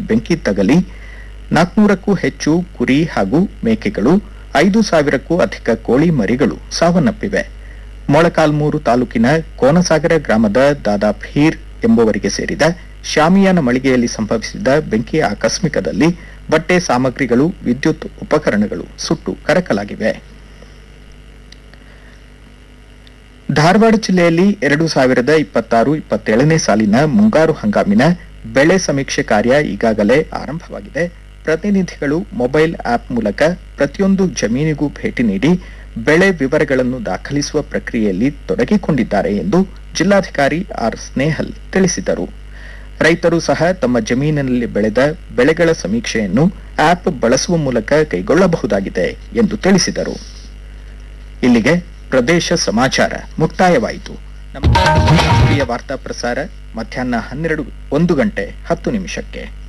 ಬೆಂಕಿ ತಗಲಿ ನಾಲ್ಕುನೂರಕ್ಕೂ ಹೆಚ್ಚು ಕುರಿ ಹಾಗೂ ಮೇಕೆಗಳು ಐದು ಸಾವಿರಕ್ಕೂ ಅಧಿಕ ಕೋಳಿ ಮರಿಗಳು ಸಾವನ್ನಪ್ಪಿವೆ ಮೊಳಕಾಲ್ಮೂರು ತಾಲೂಕಿನ ಕೋನಸಾಗರ ಗ್ರಾಮದ ದಾದಾ ಫೀರ್ ಎಂಬುವರಿಗೆ ಸೇರಿದ ಶಾಮಿಯಾನ ಮಳಿಗೆಯಲ್ಲಿ ಸಂಭವಿಸಿದ ಬೆಂಕಿ ಆಕಸ್ಮಿಕದಲ್ಲಿ ಬಟ್ಟೆ ಸಾಮಗ್ರಿಗಳು ವಿದ್ಯುತ್ ಉಪಕರಣಗಳು ಸುಟ್ಟು ಕರಕಲಾಗಿವೆ ಧಾರವಾಡ ಜಿಲ್ಲೆಯಲ್ಲಿ ಎರಡು ಸಾವಿರದ ಇಪ್ಪತ್ತಾರು ಇಪ್ಪತ್ತೇಳನೇ ಸಾಲಿನ ಮುಂಗಾರು ಹಂಗಾಮಿನ ಬೆಳೆ ಸಮೀಕ್ಷೆ ಕಾರ್ಯ ಈಗಾಗಲೇ ಆರಂಭವಾಗಿದೆ ಪ್ರತಿನಿಧಿಗಳು ಮೊಬೈಲ್ ಆಪ್ ಮೂಲಕ ಪ್ರತಿಯೊಂದು ಜಮೀನಿಗೂ ಭೇಟಿ ನೀಡಿ ಬೆಳೆ ವಿವರಗಳನ್ನು ದಾಖಲಿಸುವ ಪ್ರಕ್ರಿಯೆಯಲ್ಲಿ ತೊಡಗಿಕೊಂಡಿದ್ದಾರೆ ಎಂದು ಜಿಲ್ಲಾಧಿಕಾರಿ ಆರ್ ಸ್ನೇಹಲ್ ತಿಳಿಸಿದರು ರೈತರು ಸಹ ತಮ್ಮ ಜಮೀನಿನಲ್ಲಿ ಬೆಳೆದ ಬೆಳೆಗಳ ಸಮೀಕ್ಷೆಯನ್ನು ಆಪ್ ಬಳಸುವ ಮೂಲಕ ಕೈಗೊಳ್ಳಬಹುದಾಗಿದೆ ಎಂದು ತಿಳಿಸಿದರು ಇಲ್ಲಿಗೆ ಪ್ರದೇಶ ಸಮಾಚಾರ ಮುಕ್ತಾಯವಾಯಿತು ನಮ್ಮ ರಾಷ್ಟ್ರೀಯ ವಾರ್ತಾ ಪ್ರಸಾರ ಮಧ್ಯಾಹ್ನ ಹನ್ನೆರಡು ಒಂದು ಗಂಟೆ ಹತ್ತು ನಿಮಿಷಕ್ಕೆ